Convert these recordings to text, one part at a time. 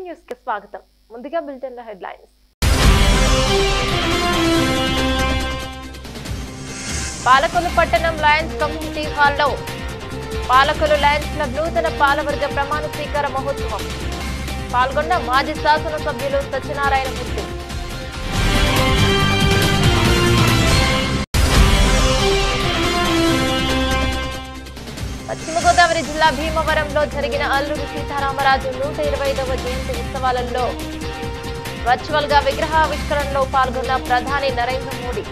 News కి స్వాగతం ముందుగా బులెటిన్ లో హెడ్లైన్స్ పాలకొల్లు పట్టణం లయన్స్ కమ్యూనిటీ హాల్లో పాలకొల్లు లయన్స్ క్లబ్ నూతన పాలవర్గ ప్రమాణ స్వీకార మహోత్సవం పాల్గొన్న మాజీ శాసనసభ్యులు సత్యనారాయణమూర్తి పశ్చిమ గోదావరి జిల్లా భీమవరంలో జరిగిన అల్లూరి సీతారామరాజు నూట ఇరవై ఐదవ జయంతి ఉత్సవాలలో వర్చువల్ గా విగ్రహావిష్కరణలో పాల్గొన్న ప్రధాని నరేంద్ర మోడీ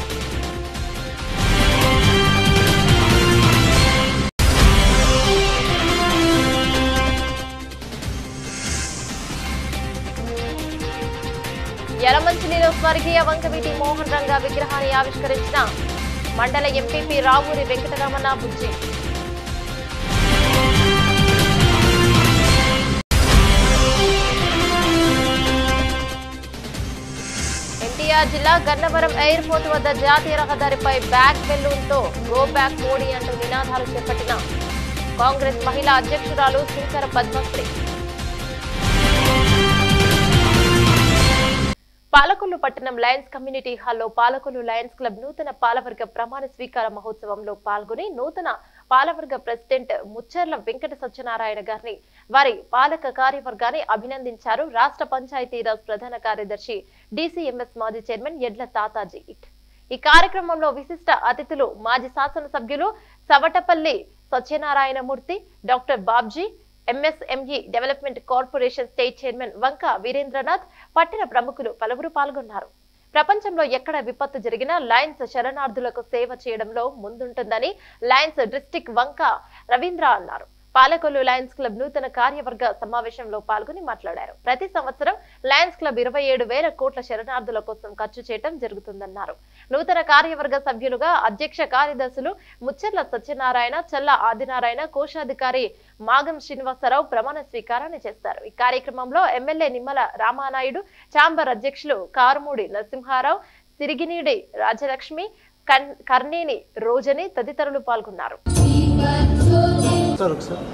యలమంచిలిలో స్వర్గీయ వంకవీటి మోహన్ రంగ విగ్రహాన్ని ఆవిష్కరించిన మండల ఎంపీపీ రావూరి వెంకటరమణ బుజ్జి ఎన్టీఆర్ జిల్లా గన్నవరం ఎయిర్పోర్ట్ వద్ద జాతీయ రహదారిపై బ్యాక్ బెలూన్తో గో బ్యాక్ మోడీ అంటూ నినాదాలు చేపట్టిన కాంగ్రెస్ మహిళా అధ్యక్షురాలు శంకర పద్మశ్రీ పాలకొల్లు పట్టణం లయన్స్ కమ్యూనిటీ హాల్లో పాలకొల్లు లయన్స్ క్లబ్ నూతన పాలవర్గ ప్రమాణ స్వీకార మహోత్సవంలో పాల్గొని నూతన పాలవర్గ ప్రెసిడెంట్ ముచ్చర్ల వెంకట సత్యనారాయణ గారిని వారి పాలక కార్యవర్గాన్ని అభినందించారు రాష్ట్ర పంచాయతీరాజ్ ప్రధాన కార్యదర్శి డీసీఎంఎస్ మాజీ చైర్మన్ ఎడ్ల తాతాజీ ఈ కార్యక్రమంలో విశిష్ట అతిథులు మాజీ శాసనసభ్యులు Savatapalli Satyanarayanamurthy doctor Babji MSME development corporation state chairman Vanka Veerendranath పట్టణ ప్రముఖులు పలువురు పాల్గొన్నారు ప్రపంచంలో ఎక్కడ విపత్తు జరిగినా లయన్స్ శరణార్థులకు సేవ చేయడంలో ముందుంటుందని లయన్స్ డిస్టిక్ వంక రవీంద్ర అన్నారు పాలకొల్లు లయన్స్ క్లబ్ నూతన కార్యవర్గ సమావేశంలో పాల్గొని మాట్లాడారు ప్రతి సంవత్సరం లయన్స్ క్లబ్ ఇరవై ఏడు వేల కోట్ల శరణార్థుల కోసం ఖర్చు చేయడం జరుగుతుందన్నారు నూతన కార్యవర్గ సభ్యులుగా అధ్యక్ష కార్యదర్శులు ముచ్చర్ల సత్యనారాయణ చల్ల ఆదినారాయణ కోశాధికారి మాగం శ్రీనివాసరావు ప్రమాణ స్వీకారాన్ని చేస్తారు ఈ కార్యక్రమంలో ఎమ్మెల్యే నిమ్మల రామానాయుడు ఛాంబర్ అధ్యక్షులు కారుమూడి నరసింహారావు సిరిగినీడి రాజలక్ష్మి కన్- కర్నేని రోజని తదితరులు పాల్గొన్నారు సార్ ఒకసారి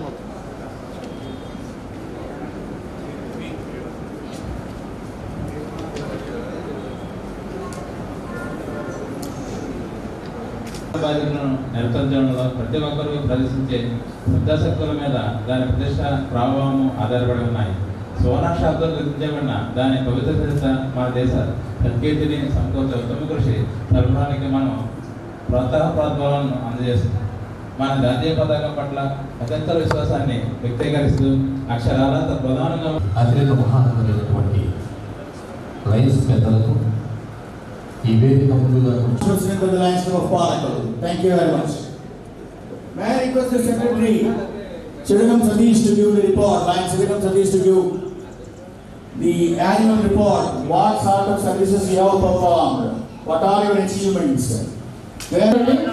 బాధ్యతలను నెరవేర్చడంలో ప్రతి ఒక్కరూ ప్రదర్శించే శ్రద్ధాశక్తుల మీద దాని ప్రతిష్ట ప్రభావము ఆధారపడి ఉన్నాయి సువర్ణ శాబ్దం గుర్తించబడిన దాని పవిత్రత మన దేశ ప్రకృతిని సమకూర్చే ఉత్తమ కృషి సరఫరానికి మనం ప్రోత్సాహ ప్రోద్బలాలను అందజేస్తుంది మన జాతీయ పతాకం పట్ల అత్యంత విశ్వాసాన్ని వ్యక్తీకరిస్తూ అక్షరాల ప్రధానంగా అత్యంత మహానగరైనటువంటి లయన్స్ పెద్దలకు ఈ వేదిక ముందుగా President of the Lions Club of Palakkal. Thank you very much. May I request the Secretary, Chidagam Satish to give the report, Lions Chidagam Satish to give the annual report, what sort of services you have performed, what are your achievements? Then-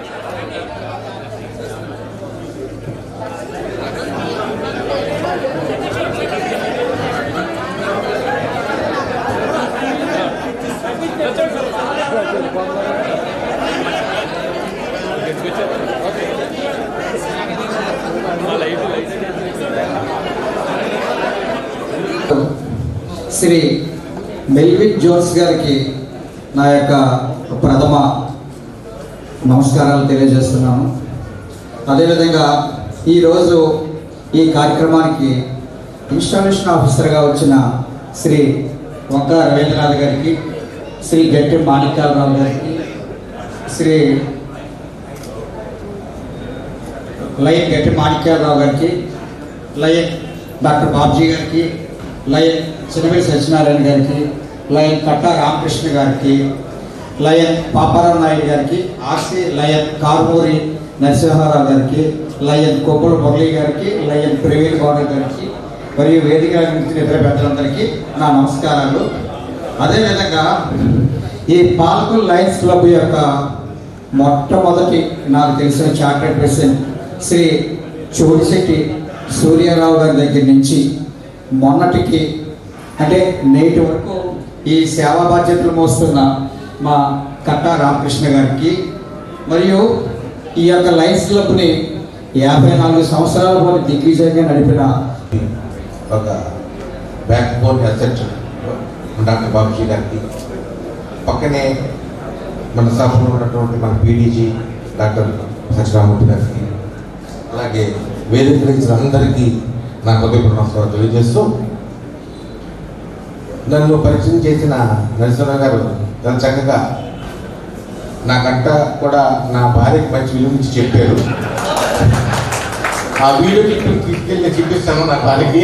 Shri Melvin Jones గారికి నా యొక్క ప్రథమ నమస్కారాలు తెలియజేస్తున్నాను అదేవిధంగా ఈరోజు ఈ కార్యక్రమానికి ఇన్స్టాలేషన్ ఆఫీసర్గా వచ్చిన శ్రీ వంక రవీంద్రనాథ్ గారికి శ్రీ గట్టి మాణిక్యాలరావు గారికి శ్రీ లయన్ గట్టి మాణిక్యాలరావు గారికి లయన్ డాక్టర్ బాబ్జీ గారికి లయన్ చిన్నవేలి సత్యనారాయణ గారికి లయన్ కట్టా రామకృష్ణ గారికి లయన్ పాపారావు నాయుడు గారికి ఆర్సి లయన్ కారుమూరి నరసింహారావు గారికి లయన్ కొప్పుల మురళి గారికి లయన్ ప్రవీణ్ గౌడ గారికి మరియు వేదిక అలంకరించిన ఇతర పెద్దలందరికీ నా నమస్కారాలు అదేవిధంగా ఈ పాలకుల్ లయన్స్ క్లబ్ యొక్క మొట్టమొదటి నాకు తెలిసిన చార్టెడ్ ప్రెసిడెంట్ శ్రీ చోడిశెట్టి సూర్యారావు గారి దగ్గర నుంచి మొన్నటికి అంటే నేటి వరకు ఈ సేవా బాధ్యతలు మోస్తున్న మా కట్టా రామకృష్ణ గారికి మరియు ఈ యొక్క లయన్స్ క్లబ్ని యాభై నాలుగు సంవత్సరాల పాటు దిగ్విజయంగా నడిపిన ఒక backbone asset doctor Babuji గారికి పక్కనే మన సభలో ఉన్నటువంటి మన పీడీజీ డాక్టర్ సత్యరామూర్తి గారికి అలాగే వేదికరించిన అందరికీ నా హృదయపూర్వక నమస్కారం తెలియజేస్తూ నన్ను పరిచయం చేసిన నరసింహ గారు చాలా చక్కగా నాకంట కూడా నా భార్యకి మంచి విలువ నుంచి చెప్పారు ఆ వీడియో క్లిప్ తీసుకెళ్ళి చూపిస్తాను నా భార్యకి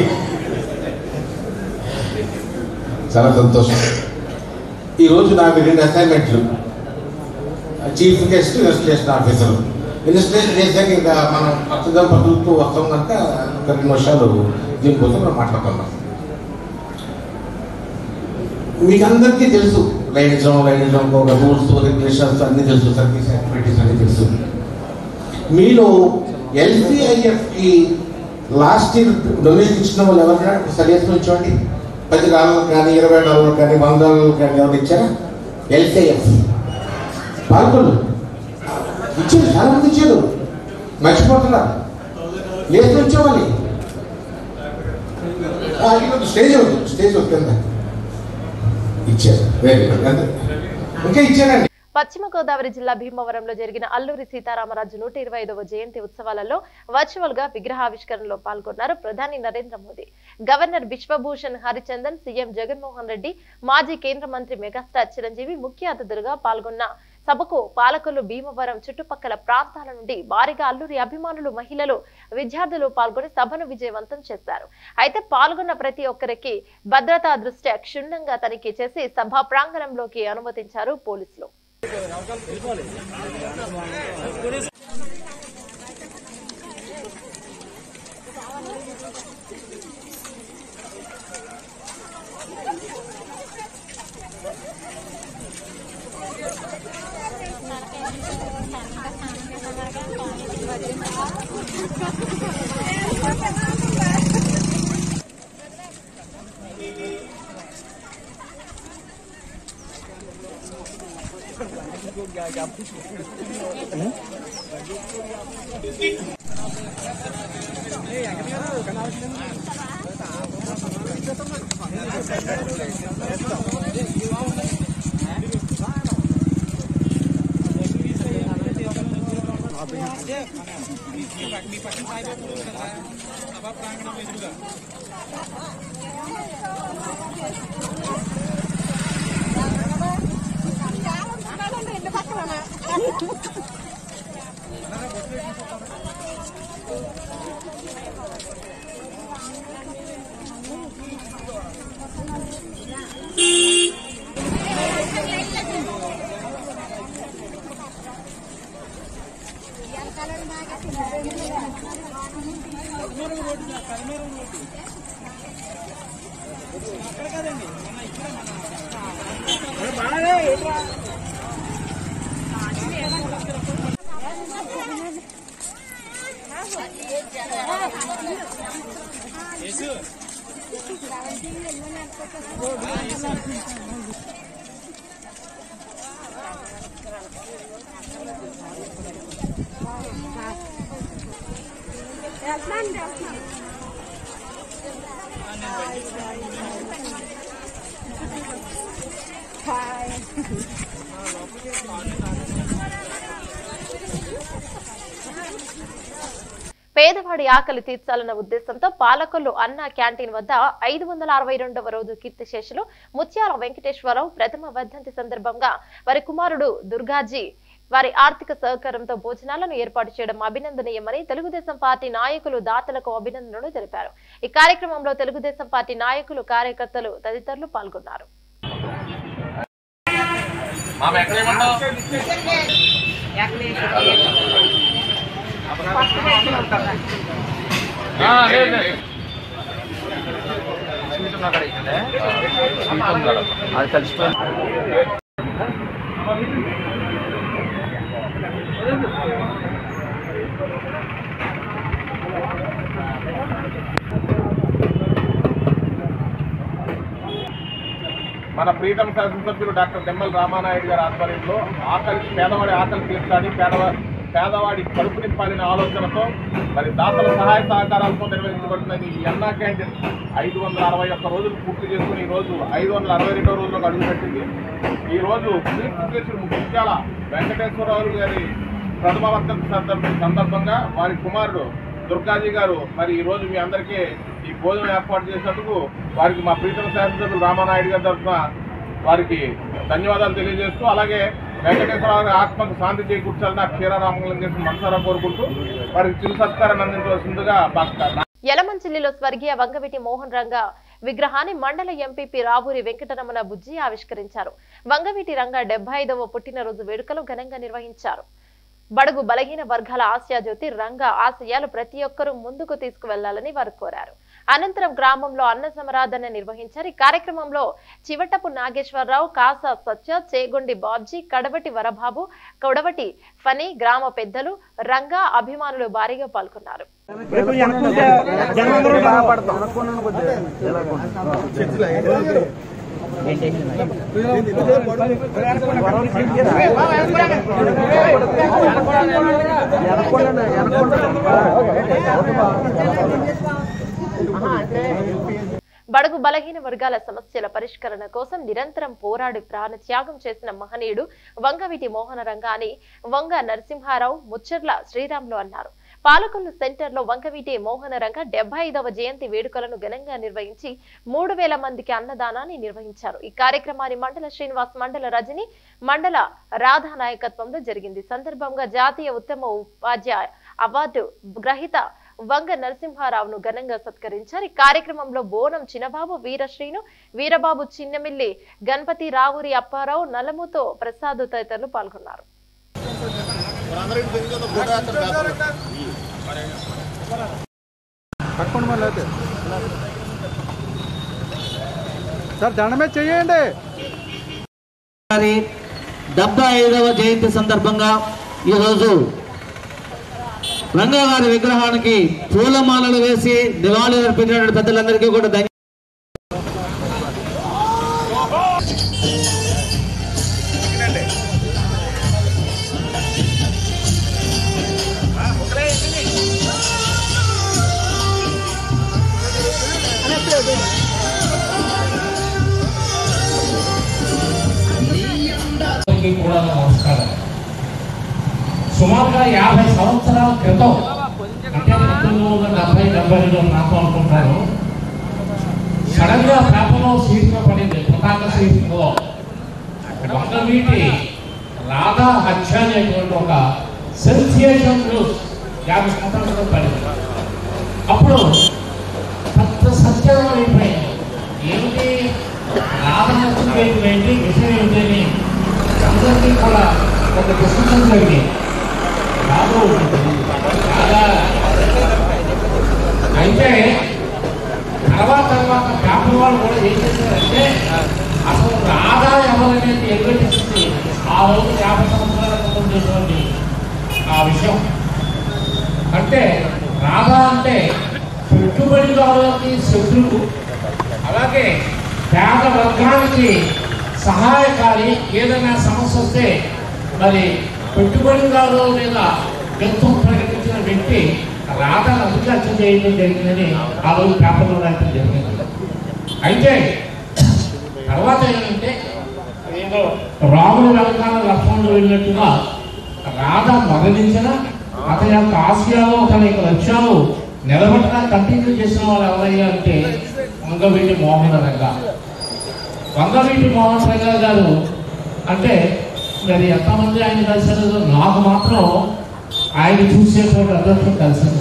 చాలా సంతోషం ఈరోజు నాకు రెండు అసైన్మెంట్లు chief guest investigation officer investigation చేశాక ఇంకా మనం కొత్త దంపతులతో వస్తాం కనుక ఒక రెండు నిమిషాలు దీనికోసం మనం మాట్లాడుకుందాం మీకు అందరికీ తెలుసు లైనిజం లైనిజం ఒక రూల్స్ రెగ్యులేషన్స్ అన్నీ తెలుసు సర్వీస్ యాక్టివిటీస్ అన్నీ తెలుసు మీలో ఎల్సిఐఎఫ్కి లాస్ట్ ఇయర్ డొనేషన్ ఇచ్చిన వాళ్ళు ఎవరైనా సరిహద్దు నుంచోండి పది డాలర్లు కానీ ఇరవై డాలర్లు కానీ వంద డాలర్లు కానీ ఎవరు ఇచ్చారా ఎల్సిఐఎఫ్ పాల్గొల్లు ఇచ్చారు చాలా మంది ఇచ్చారు మర్చిపోతున్నారు లేచి నుంచోవాలి ఆ, ఇవ్వద్దు, స్టేజ్ వద్దు స్టేజ్ వద్దు కింద ఇచ్చారు వెరీ గుడ్ అంతే ఇంకా ఇచ్చారండి పశ్చిమ గోదావరి జిల్లా భీమవరంలో జరిగిన అల్లూరి సీతారామరాజు నూట ఇరవై ఐదవ జయంతి ఉత్సవాలలో వర్చువల్ గా విగ్రహావిష్కరణలో పాల్గొన్నారు ప్రధాని నరేంద్ర మోదీ గవర్నర్ బిశ్వభూషణ్ హరిచందన్ సీఎం జగన్మోహన్ రెడ్డి మాజీ కేంద్ర మంత్రి మెగాస్టార్ చిరంజీవి ముఖ్య అతిథులుగా పాల్గొన్న సభకు పాలకులు భీమవరం చుట్టుపక్కల ప్రాంతాల నుండి భారీగా అల్లూరి అభిమానులు మహిళలు విద్యార్థులు పాల్గొని సభను విజయవంతం చేశారు అయితే పాల్గొన్న ప్రతి ఒక్కరికి భద్రతా దృష్ట్యా క్షుణ్ణంగా తనిఖీ చేసి సభా ప్రాంగణంలోకి అనుమతించారు పోలీసులు పేదవాడి ఆకలి తీర్చాలన్న ఉద్దేశంతో పాలకొల్లు అన్న క్యాంటీన్ వద్ద ఐదు వందల అరవై రెండవ రోజు కీర్తిశేషులు ముత్యాల వెంకటేశ్వరరావు ప్రథమ వర్ధంతి సందర్భంగా వారి కుమారుడు దుర్గాజీ వారి ఆర్థిక సహకారంతో భోజనాలను ఏర్పాటు చేయడం అభినందనీయమని తెలుగుదేశం పార్టీ నాయకులు దాతలకు అభినందనలు తెలిపారు ఈ కార్యక్రమంలో తెలుగుదేశం పార్టీ నాయకులు కార్యకర్తలు తదితరులు పాల్గొన్నారు అది కలిసిపోయింది మన ప్రీతం శాసనసభ్యులు డాక్టర్ దెమ్మల రామానాయుడు గారి ఆధ్వర్యంలో ఆకలి పేదవాడి ఆకలి తీర్చాలి పేదవాడి పేదవాడి కడుపు నింపాలనే ఆలోచనతో మరి దాతల సహాయ సహకారాలతో నిర్వహించబడుతున్న ఈ అన్నా క్యాంటీన్ ఐదు వందల అరవై ఒక్క రోజులు పూర్తి చేసుకుని ఈ రోజు ఐదు వందల అరవై రెండో రోజులకు అడుగుపెట్టింది ఈ రోజు కీర్తిశేషుడు ముత్యాల వెంకటేశ్వరరావు గారి ప్రథమ వర్ధంతి సందర్భ- సందర్భంగా వారి కుమారుడు దుర్గాజీ గారు మరి ఈ రోజు మీ అందరికీ ఈ భోజనం ఏర్పాటు చేసినందుకు వారికి మా ప్రీతమ శాసనసభ్యులు రామానాయుడు గారి తరఫున వారికి ధన్యవాదాలు తెలియజేస్తూ అలాగే వెంకటేశ్వరరావు గారి ఆత్మకు శాంతి చేకూర్చాలని ఆ క్షీరారామంగళం చేసి మనసారా కోరుకుంటూ వారికి చిరు సత్కారాన్ని అందించవలసిందిగా డాక్టర్ యలమంచిలిలో స్వర్గీయ వంగవీటి మోహన్ రంగ విగ్రహాన్ని మండల ఎంపీపీ రావూరి వెంకటరమణ బుజ్జి ఆవిష్కరించారు వంగవీటి రంగ డెబ్బై ఐదవ పుట్టినరోజు వేడుకలు ఘనంగా నిర్వహించారు బడుగు బలహీన వర్గాల ఆశయాజ్యోతి రంగ ఆశయాలు ప్రతి ఒక్కరూ ముందుకు తీసుకువెళ్లాలని వారు కోరారు అనంతరం గ్రామంలో అన్న సమరాధన నిర్వహించారు ఈ కార్యక్రమంలో చివటపు నాగేశ్వరరావు కాసా సత్య చేగొండి బాబ్జీ కడవటి వరబాబు కొడవటి ఫణి గ్రామ పెద్దలు రంగా అభిమానులు భారీగా పాల్గొన్నారు బడుగు బలహీన వర్గాల సమస్యల పరిష్కరణ కోసం నిరంతరం పోరాడి ప్రాణ త్యాగం చేసిన మహనీయుడు వంగవీటి మోహన రంగాని వంగ నరసింహారావు ముచ్చర్ల శ్రీరాములు అన్నారు పాలకొల్లు సెంటర్ లో వంగవీటి మోహన రంగ డెబ్బై ఐదవ జయంతి వేడుకలను ఘనంగా నిర్వహించి మూడు వేల మందికి అన్నదానాన్ని నిర్వహించారు ఈ కార్యక్రమాన్ని మండల శ్రీనివాస్ మండల రజని మండల రాధా నాయకత్వంలో జరిగింది సందర్భంగా జాతీయ ఉత్తమ ఉపాధ్యాయ అవార్డు గ్రహీత వంగ నరసింహారావును ఘనంగా సత్కరించారు ఈ కార్యక్రమంలో బోనం చిన్నబాబు వీరశ్రీను వీరబాబు చిన్నమిల్లి గణపతి రావురి అప్పారావు నల్లముతో ప్రసాద్ తదితరులు పాల్గొన్నారు పట్టుకోండి మళ్ళీ అయితే సార్ దండమే చేయండి గారి డెబ్బై ఐదవ జయంతి సందర్భంగా ఈరోజు రంగా గారి విగ్రహానికి పూలమాలలు వేసి నివాళి అర్పించినటువంటి పెద్దలందరికీ కూడా ధన్య అందరికీ కూడా నమస్కారం సుమారుగా యాభై సంవత్సరాల క్రితం అంటే పంతొమ్మిది వందల డెబ్బై డెబ్బై ఐదులో నాకు అనుకుంటాను సడన్ గా పేపర్లో శీర్షిక పడింది పతాక శీర్షికలో వంగవీటి రాధా హత్య అనేటువంటి ఒక సెన్సియేషన్ న్యూస్ యాభై సంవత్సరాల క్రితం పడింది అప్పుడు పెద్ద సత్యం అయిపోయింది ఏమిటి రాధా హత్య ఏంటి విషయం ఏంటి అందరికీ కూడా ఒక డిస్కషన్ జరిగింది బాబు చాలా అయితే తర్వాత తర్వాత పేపర్ వాళ్ళు కూడా ఏం చేశారంటే అసలు రాధా ఎవరనేది ఎగ్గటిస్తుంది ఆ రోజు యాభై సంవత్సరాల క్రితం చేసినటువంటి ఆ విషయం అంటే రాధా అంటే పెట్టుబడిదారులకి శత్రువు అలాగే పేద వర్గానికి సహాయకారి ఏదైనా సమస్య వస్తే మరి పెట్టుబడిదారుల మీద గంతం ప్రకటించిన వ్యక్తి రాధను అధికారం చేయడం జరిగిందని ఆ రోజు పేపర్లో రాయడం జరిగింది అయితే తర్వాత ఏంటంటే ఏదో రాముడు వెనకాల లక్ష్మణుడు వెళ్ళినట్టుగా రాధ మరణించిన అతని యొక్క ఆశయాలు అతని యొక్క లక్ష్యాలు నిలబెట్టడానికి కంటిన్యూ చేసిన వాళ్ళు ఎవరయ్యా అంటే వంగవీటి మోహన రంగ వంగవీటి మోహన్ రంగా గారు అంటే మరి ఎంతమంది ఆయన కలిసారు నాకు మాత్రం ఆయన చూసేటువంటి అదృష్టం కలిసింది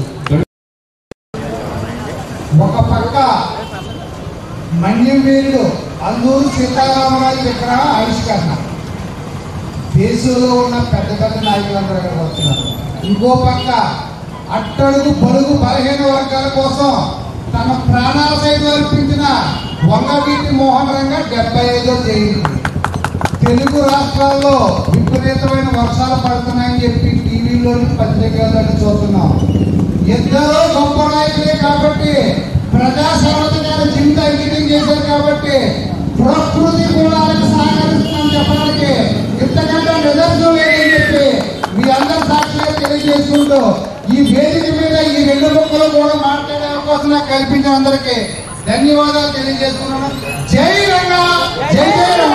ఒక పక్క మన్యంవీరుడు అల్లూరు సీతారామరాజు విగ్రహ ఆవిష్కరణ దేశంలో ఉన్న పెద్ద పెద్ద నాయకులందరూ అక్కడికి వస్తున్నారు ఇంకో పక్క అట్టడుగు పొరుగు బలహీన వర్గాల కోసం తన ప్రాణాల సైతం అర్పించిన వంగవీటి మోహన్ రంగ డెబ్బై ఐదో జయంతి తెలుగు రాష్ట్రాల్లో విపరీతమైన వర్షాలు పడుతున్నాయని చెప్పి టీవీలోని పత్రికల్లో చూస్తున్నాం ఇద్దరు గొప్ప నాయకులే కాబట్టి ప్రజా సర్వత గారి జీవిత అంకితం చేశారు కాబట్టి ప్రకృతి కూడా ఆయనకు సహకరిస్తుందని చెప్పడానికి ఇంతకంటే నిదర్శనం లేదని చెప్పి మీ అందరి సాక్షిగా తెలియజేసుకుంటూ ఈ వేదిక మీద ఈ రెండు ముక్కలు కూడా మాట్లాడే అవకాశం నాకు కల్పించిన అందరికీ ధన్యవాదాలు తెలియజేస్తున్నాను జై రంగ జై జై రంగ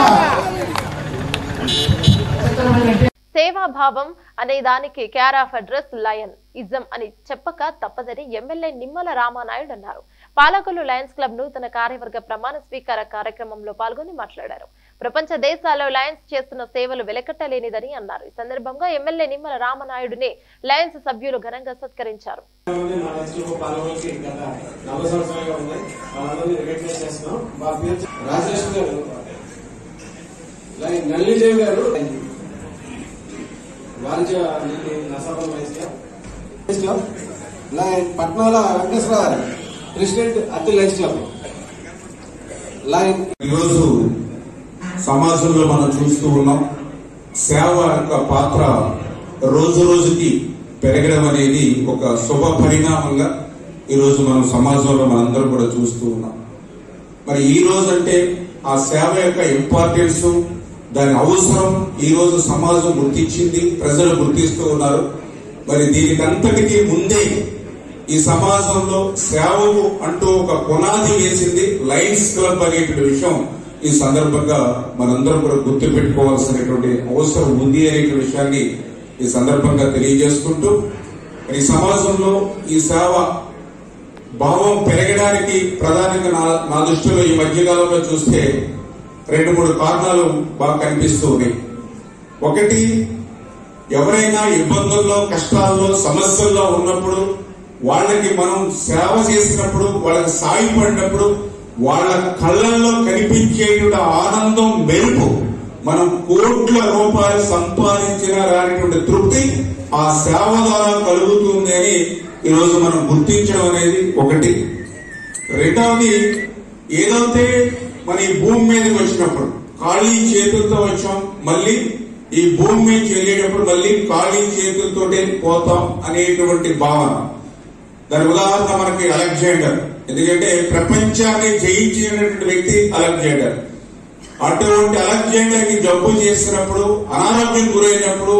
సేవాభావం అనే దానికి care of address lionism అని చెప్పక తప్పదని ఎమ్మెల్యే నిమ్మల రామానాయుడు అన్నారు పాలకొల్లు లయన్స్ క్లబ్ నూతన కార్యవర్గ ప్రమాణ స్వీకార కార్యక్రమంలో పాల్గొని మాట్లాడారు ప్రపంచ దేశాల్లో లయన్స్ చేస్తున్న సేవలు వెలకట్టలేనిదని అన్నారు ఈ సందర్భంగా ఎమ్మెల్యే నిమ్మల రామనాయుడుని లయన్స్ సభ్యులు ఘనంగా సత్కరించారు మా లైఫ్లో పాల్గొని గత నలభై సంవత్సరాలుగా ఉన్నాయి వాళ్ళందరినీ రికగ్నైజ్ చేస్తున్నాం మా పేరు రాజేష్ గారు లైక్ నల్లిదేవి గారు వాణిజ్య నీతి నసాబం lions club lion Patnala Venkateswara గారు ప్రెసిడెంట్ అతి లైన్స్ క్లబ్ లైన్ ఈరోజు సమాజంలో మనం చూస్తూ ఉన్నాం సేవ యొక్క పాత్ర రోజు రోజుకి పెరగడం అనేది ఒక శుభ పరిణామంగా ఈరోజు మనం సమాజంలో మనందరం కూడా చూస్తూ ఉన్నాం మరి ఈ రోజు అంటే ఆ సేవ యొక్క ఇంపార్టెన్స్ దాని అవసరం ఈ రోజు సమాజం గుర్తించింది ప్రజలు గుర్తిస్తూ ఉన్నారు మరి దీనికి అంతటికీ ముందే ఈ సమాజంలో సేవకు అంటూ ఒక పునాది వేసింది లయన్స్ క్లబ్ అనేటువంటి విషయం ఈ సందర్భంగా మనందరం కూడా గుర్తు పెట్టుకోవాల్సినటువంటి అవసరం ఉంది అనేటువంటి విషయాన్ని ఈ సందర్భంగా తెలియజేసుకుంటూ మరి ఈ సమాజంలో ఈ సేవ భావం పెరగడానికి ప్రధానంగా నా నా దృష్టిలో ఈ మధ్యకాలంలో చూస్తే రెండు మూడు కారణాలు బాగా కనిపిస్తూ ఉన్నాయి ఒకటి ఎవరైనా ఇబ్బందుల్లో కష్టాల్లో సమస్యల్లో ఉన్నప్పుడు వాళ్ళకి మనం సేవ చేసినప్పుడు వాళ్ళకి సాయపడినప్పుడు వాళ్ళ కళ్ళల్లో కనిపించేటువంటి ఆనందం మెరుపు మనం కోట్ల రూపాయలు సంపాదించిన రానిటువంటి తృప్తి ఆ సేవ ద్వారా కలుగుతుంది అని ఈరోజు మనం గుర్తించడం అనేది ఒకటి రెండవది ఏదైతే మన ఈ భూమి మీదకి వచ్చినప్పుడు ఖాళీ చేతులతో వచ్చాం మళ్ళీ ఈ భూమి మీద వెళ్ళేటప్పుడు మళ్ళీ ఖాళీ చేతులతోటే పోతాం అనేటువంటి భావన దాని ఉదాహరణ మనకి అలెగ్జాండర్ ఎందుకంటే ప్రపంచాన్ని జయించినటువంటి వ్యక్తి అలెగ్జాండర్ అటువంటి అలెగ్జాండర్ కి జబ్బు చేసినప్పుడు అనారోగ్యం గురైనప్పుడు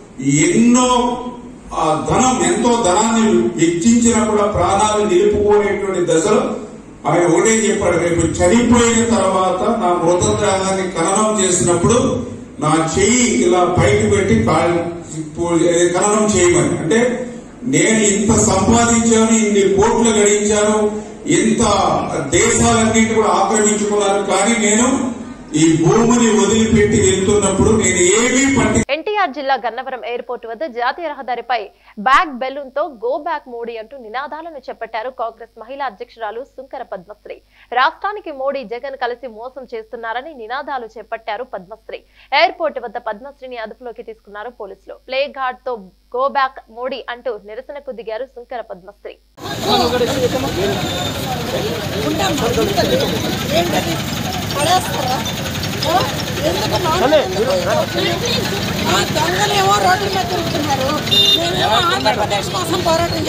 ఎన్నో ఆ ధనం ఎంతో ధనాన్ని వెచ్చించినప్పుడు ఆ ప్రాణాలు నిలుపుకునేటువంటి దశలో ఆయన ఒకటే చెప్పాడు రేపు చనిపోయిన తర్వాత నా మృతదేహాన్ని ఖననం చేసినప్పుడు నా చెయ్యి ఇలా పైకి పెట్టి కాళ్ళు ఖననం చేయమని అంటే నేను ఇంత సంపాదించాను ఇన్ని కోట్లు గడించాను ఇంత దేశాలన్నింటి కూడా ఆక్రమించుకున్నాను కానీ నేను ఈ భూమిని వదిలిపెట్టి వెళ్తున్నప్పుడు నేను ఏమీ పట్టి ఎన్టీఆర్ జిల్లా గన్నవరం ఎయిర్పోర్ట్ వద్ద జాతీయ రహదారిపై బ్యాగ్ బెలూన్ తో గో బ్యాక్ మోడీ అంటూ నినాదాలను చేపట్టారు కాంగ్రెస్ మహిళా అధ్యక్షురాలు సుంకర పద్మశ్రీ రాష్ట్రానికి మోడీ జగన్ కలిసి మోసం చేస్తున్నారని నినాదాలు చేపట్టారు పద్మశ్రీ ఎయిర్పోర్ట్ వద్ద పద్మశ్రీని అదుపులోకి తీసుకున్నారు పోలీసులు ప్లే గార్డ్ తో గో బ్యాక్ మోడీ అంటూ నిరసనకు దిగారు సుంకర పద్మశ్రీ దొంగలేమో రోడ్ల మీద తిరుగుతున్నారు నేనేమో ఆంధ్రప్రదేశ్ కోసం పోరాటం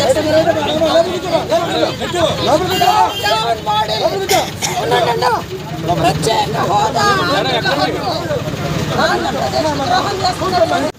చేస్తున్నాను ప్రత్యేక హోదా ఆంధ్రప్రదేశ్ ద్రోహం చేస్తున్నారు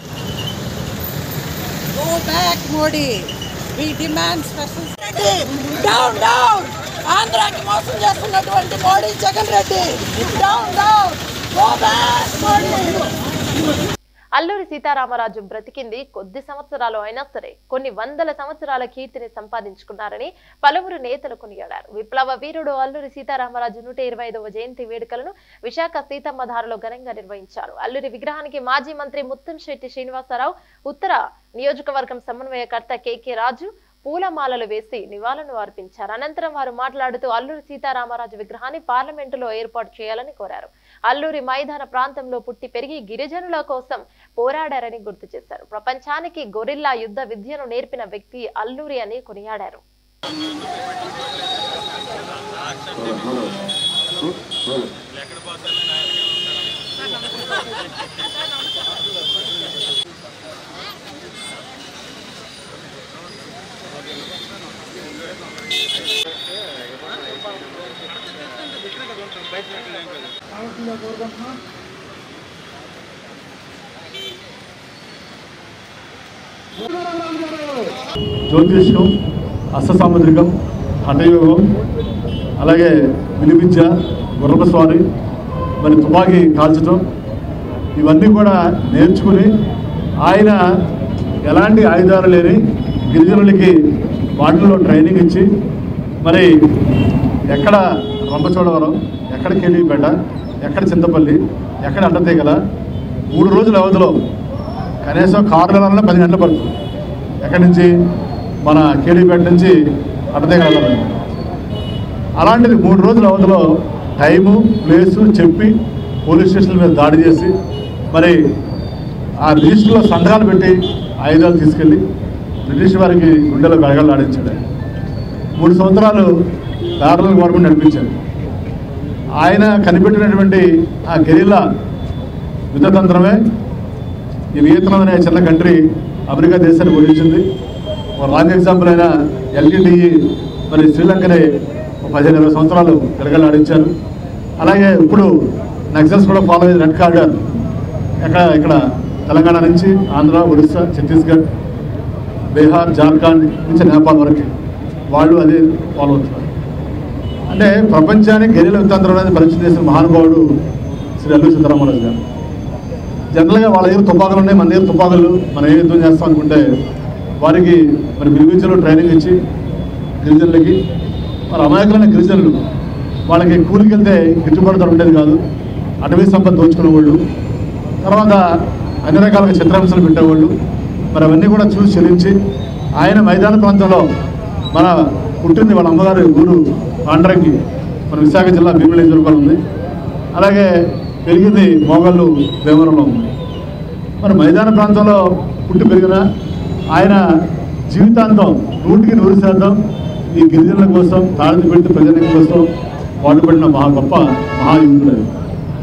go back Modi we demand special down down ఆంధ్రాకి మోసం చేస్తున్నటువంటి Modi Jagan Reddy down down go back Modi Alluri Sitaramaraju బ్రతికింది కొద్ది సంవత్సరాలు అయినా సరే కొన్ని వందల సంవత్సరాల కీర్తిని సంపాదించుకున్నారని పలువురు నేతలు కొనియాడారు విప్లవ వీరుడు అల్లూరి సీతారామరాజు నూట ఇరవై ఐదవ జయంతి వేడుకలను విశాఖ సీతమ్మధారలో ఘనంగా నిర్వహించారు అల్లూరి విగ్రహానికి మాజీ మంత్రి ముత్తంశెట్టి శ్రీనివాసరావు ఉత్తర నియోజకవర్గం సమన్వయకర్త కెకే రాజు పూలమాలలు వేసి నివాళులు అర్పించారు అనంతరం వారు మాట్లాడుతూ అల్లూరి సీతారామరాజు విగ్రహాన్ని పార్లమెంటులో ఏర్పాటు చేయాలని కోరారు అల్లూరి మైదాన ప్రాంతంలో పుట్టి పెరిగి గిరిజనుల కోసం పోరాడారని గుర్తు చేశారు ప్రపంచానికి గొరిల్లా యుద్ధ విద్యను నేర్పిన వ్యక్తి అల్లూరి అని కొనియాడారు జ్యోతిష్యం అష్టసాముద్రికం హఠయోగం అలాగే విలువిద్య గుర్రపు స్వారీ మరి తుపాకీ కాల్చడం ఇవన్నీ కూడా నేర్చుకుని ఆయన ఎలాంటి ఆయుధాలు లేని గిరిజనులకి వాటిల్లో ట్రైనింగ్ ఇచ్చి మరి ఎక్కడ రంపచోడవరం ఎక్కడ కేళీపేట ఎక్కడ చింతపల్లి ఎక్కడ అడ్డతీగల మూడు రోజుల వ్యవధిలో కనీసం కారు వెళ్ళాలన్నా పది గంటలు పడుతుంది ఎక్కడి నుంచి మన కేళీపేట నుంచి అడ్డతీగల వెళ్ళాలి అలాంటిది మూడు రోజుల అవధిలో టైము ప్లేసు చెప్పి పోలీస్ స్టేషన్ల మీద దాడి చేసి మరి ఆ రిజిస్టర్లో సంఘాలు పెట్టి ఆయుధాలు తీసుకెళ్ళి బ్రిటిష్ వారికి గుండెలో గడగలు ఆడించాడు ఆయన. మూడు సంవత్సరాలు ప్యారల గవర్నమెంట్ నడిపించారు ఆయన కనిపెట్టినటువంటి ఆ గెరిల్లా యుద్ధతంత్రమే ఈ వియత్నాం అనే చిన్న కంట్రీ అమెరికా దేశాన్ని ఓడించింది ఒక రాంగ్ ఎగ్జాంపుల్ అయిన ఎల్టీటీఈ మరి శ్రీలంకని ఒక పదిహేను ఇరవై సంవత్సరాలు గడగలాడించారు అలాగే ఇప్పుడు నక్సల్స్ కూడా ఫాలో అయ్యేది రెడ్ కార్డర్ ఎక్కడ ఇక్కడ తెలంగాణ నుంచి ఆంధ్ర ఒడిస్సా ఛత్తీస్గఢ్ బీహార్ జార్ఖండ్ నుంచి నేపాల్ వరకు వాళ్ళు అదే ఫాలో అవుతున్నారు అంటే ప్రపంచానికి గెరిల యుద్ధాంతరం అనేది పరిచయం చేసిన మహానుభావుడు శ్రీ అల్లు సీతారామరాజు గారు జనరల్గా వాళ్ళ దగ్గర తుపాకులు ఉన్నాయి మన దగ్గర తుపాకులు మనం ఏ యుద్ధం చేస్తాం అనుకుంటే వారికి మరి విలువించలో ట్రైనింగ్ ఇచ్చి గిరిజనులకి మరి అమాయకులైన గిరిజనులు వాళ్ళకి కూలికి వెళ్తే గిట్టుబాటు ధర ఉండేది కాదు అటవీ సంపద దోచుకునే వాళ్ళు తర్వాత అన్ని రకాలుగా చిత్రాంశాలు పెట్టేవాళ్ళు మరి అవన్నీ కూడా చూసి చెల్లించి ఆయన మైదాన ప్రాంతంలో మన పుట్టింది వాళ్ళ అమ్మగారి ఊరు పాండ్రంగి మన విశాఖ జిల్లా భీమిలి నియోజకవర్గం ఉంది అలాగే పెరిగింది మోగళ్ళు భీమవరంలో ఉంది మరి మైదాన ప్రాంతంలో పుట్టి పెరిగిన ఆయన జీవితాంతం నూటికి నూరు శాతం ఈ గిరిజనుల కోసం తాళి పెట్టి ప్రజల కోసం పాటుపడిన మహా గొప్ప మహాయుద్ధుడు ఆయన.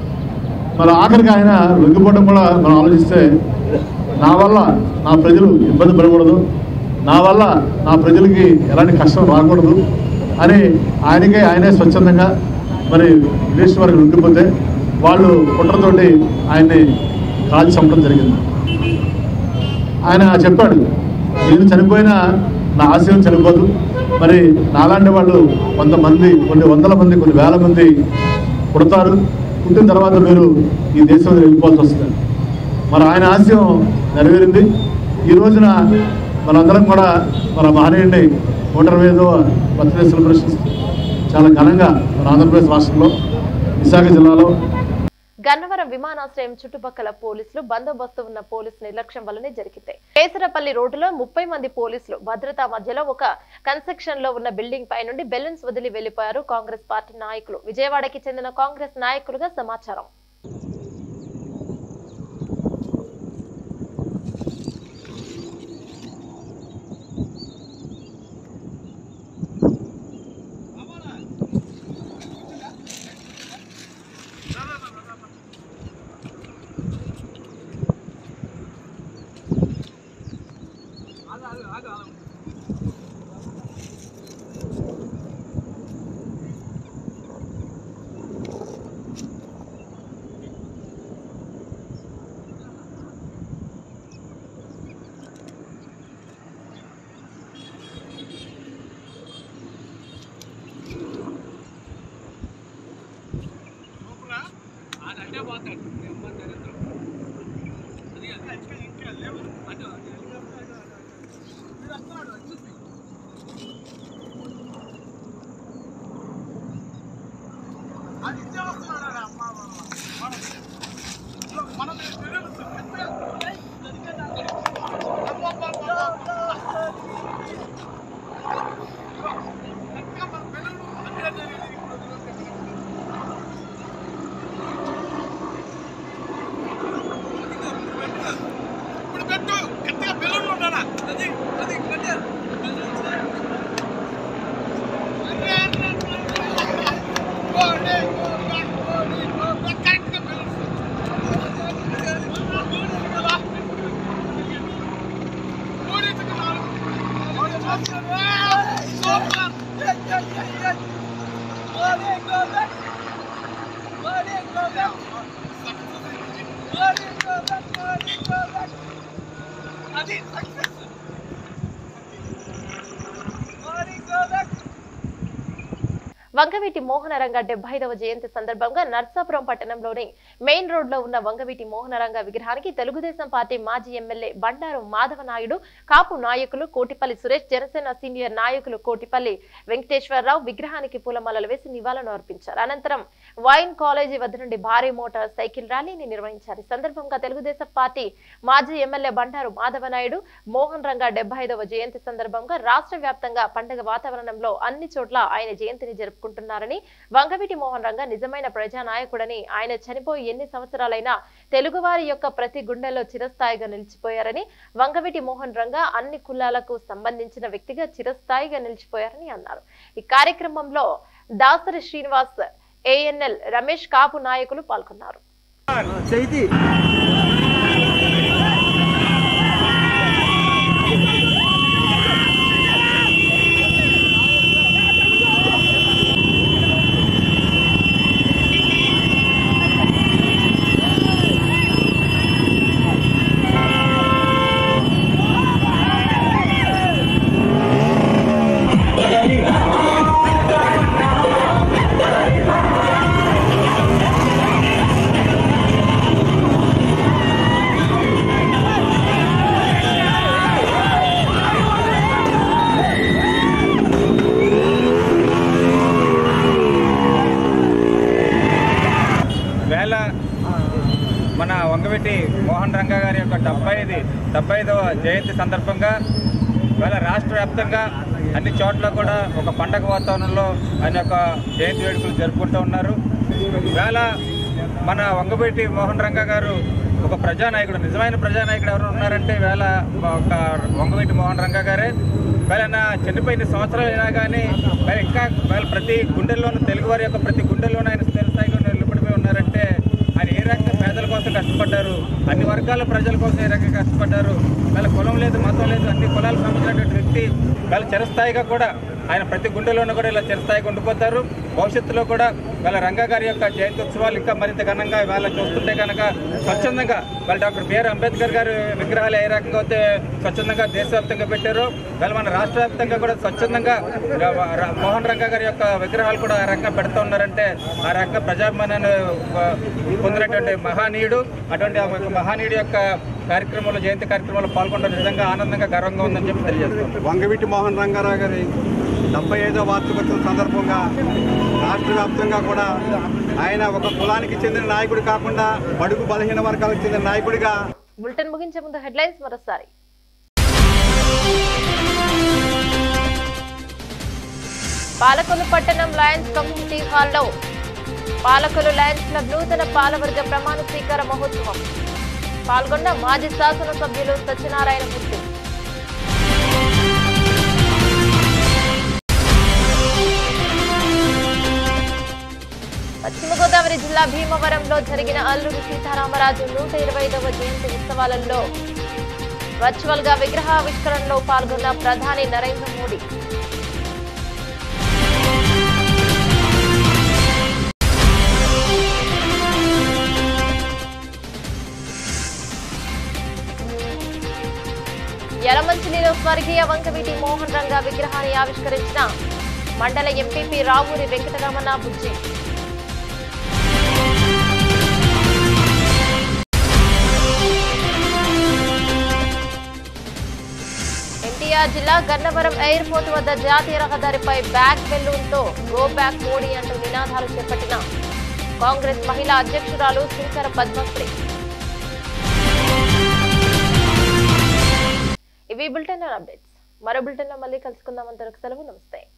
మరి ఆఖరికి ఆయన వెగ్గిపోవడం కూడా మనం ఆలోచిస్తే నా వల్ల నా ప్రజలు ఇబ్బంది పడకూడదు నా వల్ల నా ప్రజలకి ఎలాంటి కష్టం రాకూడదు అని ఆయనకే ఆయనే స్వచ్ఛందంగా మరి విదేశీ వారికి లొంగిపోతే వాళ్ళు కుట్రతోటి ఆయన్ని కాల్చి చంపడం జరిగింది ఆయన చెప్పాడు నేను చనిపోయినా నా ఆశయం చనిపోదు మరి నాలాంటి వాళ్ళు కొంతమంది కొన్ని వందల మంది కొన్ని వేల మంది పుడతారు పుట్టిన తర్వాత మీరు ఈ దేశం వదిలి వెళ్ళిపోవాల్సి వస్తుంది మరి ఆయన ఆశయం నెరవేరింది ఈ రోజున మనందరం కూడా మన మహనీయుడిని నూట ఇరవై ఐదవ బర్త్డే సెలబ్రేషన్స్ చాలా ఘనంగా మన ఆంధ్రప్రదేశ్ రాష్ట్రంలో విశాఖ జిల్లాలో గన్నవరం విమానాశ్రయం చుట్టుపక్కల పోలీసులు బందోబస్తు ఉన్న పోలీసు నిర్లక్ష్యం వల్లనే జరిగింది కేసరపల్లి రోడ్డులో ముప్పై మంది పోలీసులు భద్రతా మధ్యలో ఒక కన్స్ట్రక్షన్ లో ఉన్న బిల్డింగ్ పై నుండి బెలూన్స్ వదిలి వెళ్లిపోయారు కాంగ్రెస్ పార్టీ నాయకులు విజయవాడకి చెందిన కాంగ్రెస్ నాయకులుగా సమాచారం అది సక్సెస్ వంగవీటి మోహనరంగ డెబ్బై ఐదవ జయంతి సందర్భంగా నర్సాపురం పట్టణంలోని మెయిన్ రోడ్ లో ఉన్న వంగవీటి మోహనరంగ విగ్రహానికి తెలుగుదేశం పార్టీ మాజీ ఎమ్మెల్యే బండారు మాధవ నాయుడు కాపు నాయకులు కోటిపల్లి సురేష్ జనసేన సీనియర్ నాయకులు కోటిపల్లి వెంకటేశ్వరరావు విగ్రహానికి పూలమాలలు వేసి నివాళులు అర్పించారు అనంతరం వైన్ కాలేజీ వద్ద నుండి భారీ మోటార్ సైకిల్ ర్యాలీని నిర్వహించారు ఈ సందర్భంగా తెలుగుదేశం పార్టీ మాజీ ఎమ్మెల్యే బండారు మాధవ నాయుడు మోహన్ రంగ డెబ్బై ఐదవ జయంతి సందర్భంగా రాష్ట్ర వ్యాప్తంగా పండుగ వాతావరణంలో అన్ని చోట్ల ఆయన జయంతిని జరుపుకుంటున్నారని వంగవీటి మోహన్ రంగ నిజమైన ప్రజానాయకుడని ఆయన చనిపోయి ఎన్ని సంవత్సరాలైనా తెలుగువారి యొక్క ప్రతి గుండెల్లో చిరస్థాయిగా నిలిచిపోయారని వంగవీటి మోహన్ రంగ అన్ని కులాలకు సంబంధించిన వ్యక్తిగా చిరస్థాయిగా నిలిచిపోయారని అన్నారు ఈ కార్యక్రమంలో దాసరి శ్రీనివాస్ ఏఎన్ఎల్ రమేష్ కాపు నాయకులు పాల్గొన్నారు చైతి వేళ మన వంగవెట్టి మోహన్ రంగ గారి యొక్క డెబ్బై ఐదు డెబ్బై ఐదవ జయంతి సందర్భంగా వేళ రాష్ట్ర వ్యాప్తంగా అన్ని చోట్ల కూడా ఒక పండగ వాతావరణంలో ఆయన యొక్క జయంతి వేడుకలు జరుపుకుంటూ ఉన్నారు వేళ మన వంగవెట్టి మోహన్ రంగ గారు ఒక ప్రజానాయకుడు నిజమైన ప్రజానాయకుడు ఎవరు ఉన్నారంటే వేళ ఒక వంగవెట్టి మోహన్ రంగ గారే వేళ ఆయన చనిపోయిన సంవత్సరాలు అయినా కానీ వేళ ఇంకా వేళ ప్రతి గుండెల్లోనూ తెలుగువారి యొక్క ప్రతి గుండెల్లోనూ ఆయన స్థిరస్థాయిగా నిలబడిపోయి ఉన్నారంటే ఆయన ఏ రకంగా పేదల కోసం కష్టపడ్డారు అన్ని వర్గాల ప్రజల కోసం ఏ రకంగా కష్టపడ్డారు వాళ్ళ కులం లేదు మతం లేదు అన్ని కులాలకు సంబంధించినటువంటి వ్యక్తి వాళ్ళ చిరస్థాయిగా కూడా ఆయన ప్రతి గుండెలోనూ కూడా ఇలా చిరస్థాయిగా ఉండిపోతారు భవిష్యత్తులో కూడా వాళ్ళ రంగా గారి యొక్క జయంతి ఉత్సవాలు ఇంకా మరింత ఘనంగా వాళ్ళ చూస్తుంటే కనుక స్వచ్ఛందంగా వాళ్ళ డాక్టర్ బిఆర్ అంబేద్కర్ గారి విగ్రహాలు ఏ రకంగా అయితే స్వచ్ఛందంగా దేశవ్యాప్తంగా పెట్టారో వాళ్ళు మన రాష్ట్ర వ్యాప్తంగా కూడా స్వచ్ఛందంగా ర- మోహన్ రంగా గారి యొక్క విగ్రహాలు కూడా ఆ రకంగా పెడుతూ ఉన్నారంటే ఆ రకంగా ప్రజాభిమానాన్ని ఆ, పొందినటువంటి మహానీయుడు అటువంటి ఆ యొక్క మహానీయుడు యొక్క కార్యక్రమంలో జయంతి కార్యక్రమంలో పాల్గొనడం నిజంగా ఆనందంగా గర్వంగా ఉందని చెప్పి తెలియజేస్తాం వంగవీటి మోహన్ రంగారావు గారి డెబ్బై ఐదో వార్షికోత్సవం సందర్భంగా రాష్ట్ర వ్యాప్తంగా కూడా ఆయన ఒక కులానికి చెందిన నాయకుడు కాకుండా బడుగు బలహీన వర్గాలకు చెందిన నాయకుడిగా బులెటిన్ ముగించే ముందు హెడ్లైన్స్ మరోసారి పాలకొల్లు పట్టణం లయన్స్ కమ్యూనిటీ హాల్లో పాలకొల్లు లయన్స్ క్లబ్ నూతన పాలవర్గ ప్రమాణ స్వీకార మహోత్సవం పాల్గొన్న మాజీ శాసనసభ్యులు సత్యనారాయణమూర్తి పశ్చిమ గోదావరి జిల్లా భీమవరంలో జరిగిన అల్లూరి సీతారామరాజు నూట ఇరవై ఐదవ జయంతి ఉత్సవాలలో వర్చువల్ గా విగ్రహావిష్కరణలో పాల్గొన్న ప్రధాని నరేంద్ర మోడీ యలమంచిలిలో స్వర్గీయ వంకవీటి మోహన్ రంగ విగ్రహాన్ని ఆవిష్కరించిన మండల ఎంపీపీ రావూరి వెంకటరమణ బుజ్జి ఎన్టీఆర్ జిల్లా గన్నవరం ఎయిర్పోర్ట్ వద్ద జాతీయ రహదారిపై బ్యాక్ బెలూన్తో గో బ్యాక్ మోడీ అంటూ నినాదాలు చేపట్టిన కాంగ్రెస్ మహిళా అధ్యక్షురాలు శంకర పద్మశ్రీ ఇవి బులెటిన్ అప్డేట్స్ మరో బులెటిన్ లో మళ్ళీ కలుసుకుందాం అంతవరకు సెలవు నమస్తే